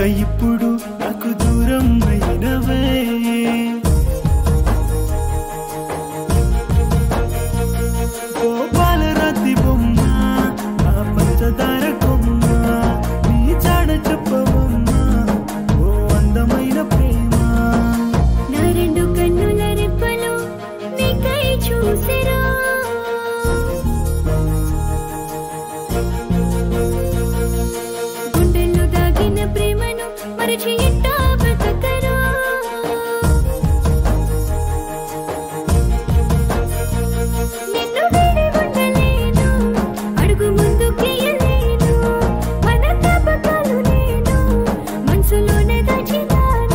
ఇప్పుడు నాకు దూరం అయినవే ఓ పాలరాతి బొమ్మ ఆ పంచదార కొమ్మ నీ చాడ చెప్పవమ్మా ఓ అందమైన ప్రేమ నా రెండు కన్నుల రెప్పలు నీకై చూసిరా గుండెల్లో దాగిన ప్రేమను మరచి ఇట్టా బ్రతకరా నిన్ను వీడి ఉండలేను అడుగు ముందు కేయలేను మన జ్ఞాపకాలు నేను మనసులోనే దాచినాను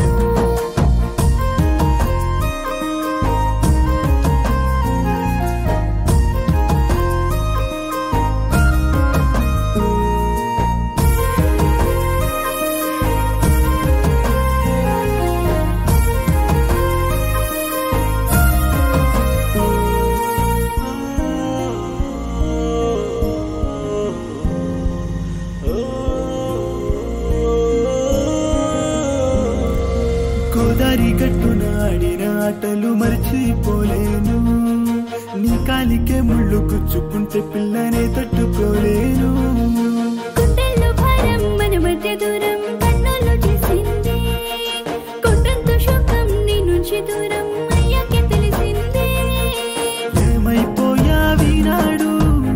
గోదారి గట్టున ఆడిన ఆటలు మర్చిపోలేను నీ కాలికే ముళ్ళు గుచ్చుకుంటే పిల్లనే తట్టుకోలేను గుండెల్లో భారం మన మధ్య దూరం కన్నుల్లో చేసింది కొండంత శోకం నీ నుంచి దూరం అయ్యాకే తెలిసింది ఏమైపోయావి నాడు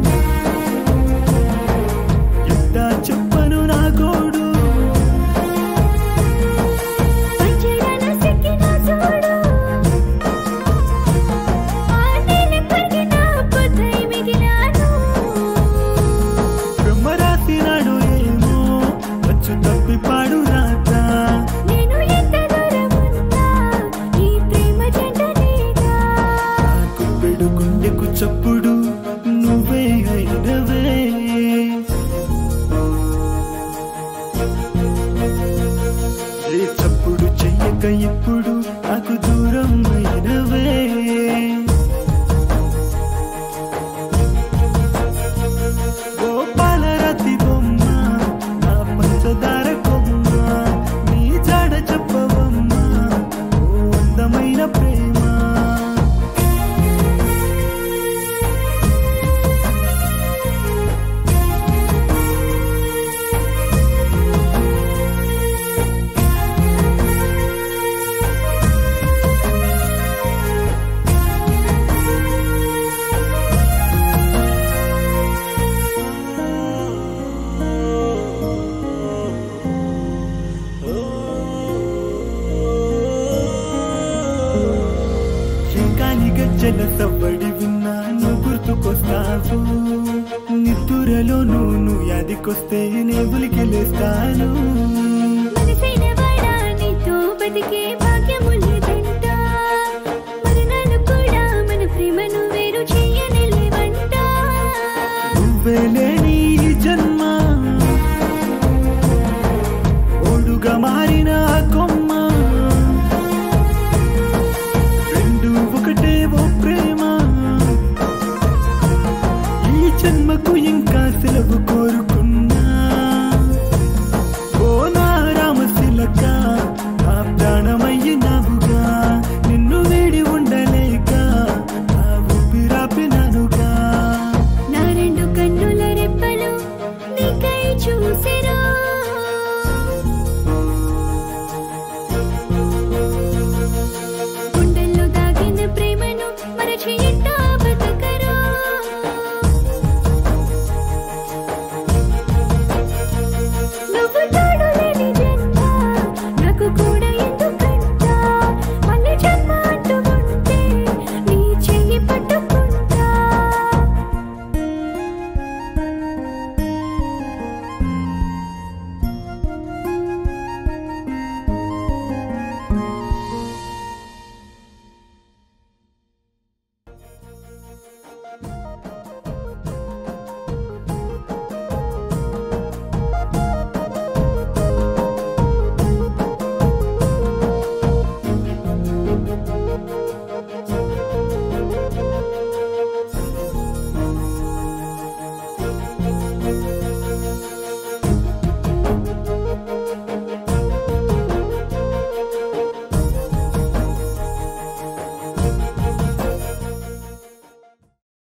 ఎట్టా చెప్పను నా గోడు పంజరాన సిక్కిన చూడు ఆ నీలి కరిగిన బుద్ధై మిగిలాను బ్రహ్మ రాసినాడు ఏమో వచ్చు తప్పి పాడు రాత నేను ఎంత దూరం ఉన్నా ఈ ప్రేమ జంట నీదా నాకు పెడు గుండెకు చప్పుడు నువ్వే అయినవే ఏ చప్పుడు చెయ్యక ఇప్పుడు నాకు దూరం అయినవే గోపాలరతి బొమ్మ నా పంచదార కొమ్మ నీ జాడ చెప్పవమ్మా ఓ అందమైన ప్రేమ శంకాని గజ్జల సవ్వడి విన్నాను గుర్తుకొస్తావు నిద్దురలో నువ్వు యాదికొస్తే నే ఉలికెళ్ళేస్తాను మనసైన వాడా నీతో బతికే